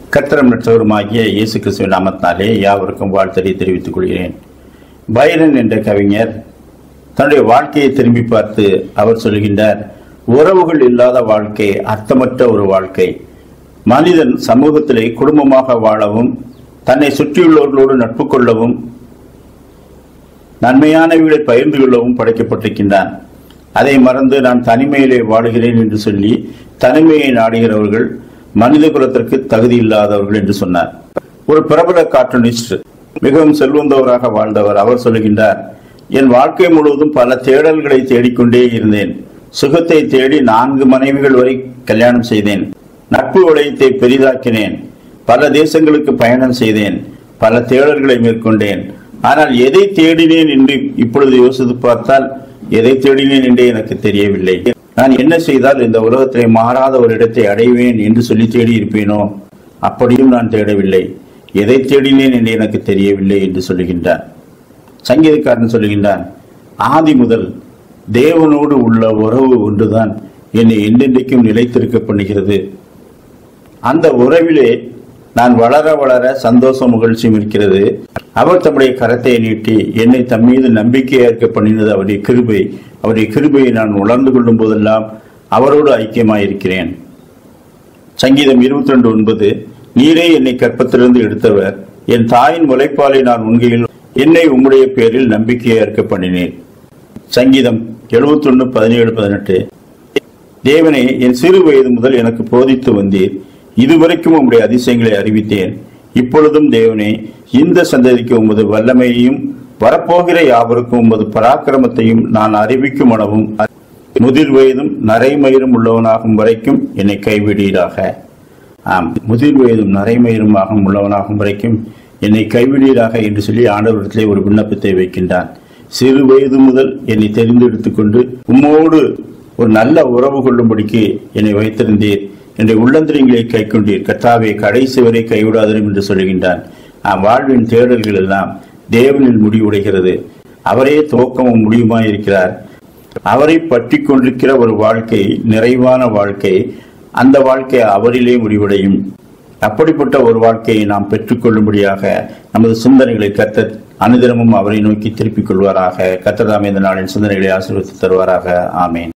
கர்த்தரம் நற்றவருமாகிய இயேசு கிறிஸ்துவின் நாமத்தினாலே யாவருக்கும் வாழ்த்தறி தெரிவித்துக் கொள்கிறேன் பைரன் என்ற கவிஞர் தன்னுடைய வாழ்க்கையை திரும்பி பார்த்து அவர் சொல்கின்றார் உறவுகள் இல்லாத வாழ்க்கை அர்த்தமற்ற ஒரு வாழ்க்கை மனிதன் சமூகத்திலே குடும்பமாக வாழவும் தன்னை சுற்றியுள்ளவர்களோடு நட்பு கொள்ளவும் நன்மையானவைகளை பகிர்ந்து கொள்ளவும் படைக்கப்பட்டிருக்கின்றான் அதை மறந்து நான் தனிமையிலே வாழுகிறேன் என்று சொல்லி தனிமையை நாடுகிறவர்கள் மனித குலத்திற்கு தகுதி இல்லாதவர்கள் என்று சொன்னார் ஒரு பிரபல கார்ட்டூனிஸ்ட் மிகவும் செல்வந்தவராக வாழ்ந்தவர் அவர் சொல்லுகின்றார் என் வாழ்க்கை முழுவதும் பல தேடல்களை தேடிக்கொண்டே இருந்தேன் சுகத்தை தேடி நான்கு மனைவிகள் வரை கல்யாணம் செய்தேன் நட்பு வளையத்தை பெரிதாக்கினேன் பல தேசங்களுக்கு பயணம் செய்தேன் பல தேடல்களை மேற்கொண்டேன் ஆனால் எதை தேடினேன் என்று இப்பொழுது யோசித்து பார்த்தால் எதை தேடினேன் என்று எனக்கு தெரியவில்லை நான் என்ன செய்தால் இந்த உலகத்திலே மாறாத ஒரு இடத்தை அடைவேன் என்று சொல்லி தேடி இருப்பேனோ அப்படியும் நான் தேடவில்லை எதை தேடினேன் என்று எனக்கு தெரியவில்லை என்று சொல்லுகின்றான் சங்கீதக்காரன் சொல்லுகின்றான் ஆதி முதல் தேவனோடு உள்ள உறவு ஒன்றுதான் என்னை என்றென்றைக்கும் நிலைத்திருக்க பண்ணுகிறது அந்த உறவிலே நான் வளர வளர சந்தோஷம் மகிழ்ச்சியும் இருக்கிறது அவர் தம்முடைய கரத்தை நீட்டி என்னை தம் மீது நம்பிக்கை ஏற்க பண்ணினது அவருடைய கிருபை அவருடைய கிருபையை நான் உணர்ந்து கொள்ளும் போதெல்லாம் அவரோடு ஐக்கியமாயிருக்கிறேன் சங்கீதம் இருபத்தி ரெண்டு ஒன்பது நீரே என்னை கற்பத்திலிருந்து எடுத்தவர் என் தாயின் முளைப்பாலை நான் உண்கையில் என்னை உம்முடைய பேரில் நம்பிக்கையை ஏற்க பண்ணினேன் சங்கீதம் எழுபத்தி ஒன்று பதினேழு பதினெட்டு தேவனே என் சிறு வயது முதல் எனக்கு போதித்து வந்தீர் இதுவரைக்கும் உம்முடைய அதிசயங்களை அறிவித்தேன் இப்பொழுதும் தேவனே இந்த சந்ததிக்கு உமது வல்லமையையும் வரப்போகிற யாவருக்கும் உமது பராக்கிரமத்தையும் நான் அறிவிக்கும் அளவும் முதிர் வயதும் நரைமயிரும் உள்ளவனாகும் வரைக்கும் என்னை கைவிடீராக ஆம் முதிர் வயதும் நரைமயிருமாகும் உள்ளவனாகும் வரைக்கும் என்னை கைவிடீராக என்று சொல்லி ஆண்டவரிடத்திலே ஒரு விண்ணப்பத்தை வைக்கின்றான் சிறு வயது முதல் என்னை தெரிந்தெடுத்துக் கொண்டு உம்மோடு ஒரு நல்ல உறவு கொள்ளும்படிக்கு என்னை வைத்திருந்தீர் என்னுடைய உள்ளந்திரியங்களை கை கொண்டீர் கர்த்தாவை கடைசி வரை கைவிடாதரும் என்று சொல்லுகின்றான் ஆம் வாழ்வின் தேடல்கள் எல்லாம் தேவனில் முடிவுடைகிறது அவரே துவக்கமும் முடியுமாய் இருக்கிறார் அவரை பற்றி கொண்டிருக்கிற ஒரு வாழ்க்கை நிறைவான வாழ்க்கை அந்த வாழ்க்கை அவரிலே முடிவடையும் அப்படிப்பட்ட ஒரு வாழ்க்கையை நாம் பெற்றுக்கொள்ளும்படியாக நமது சிந்தனைகளை கத்த அனுதினமும் அவரை நோக்கி திருப்பிக் கொள்வாராக கத்ததாம் இந்த நாளின் சிந்தனைகளை ஆசீர்வதித்து தருவாராக ஆமேன்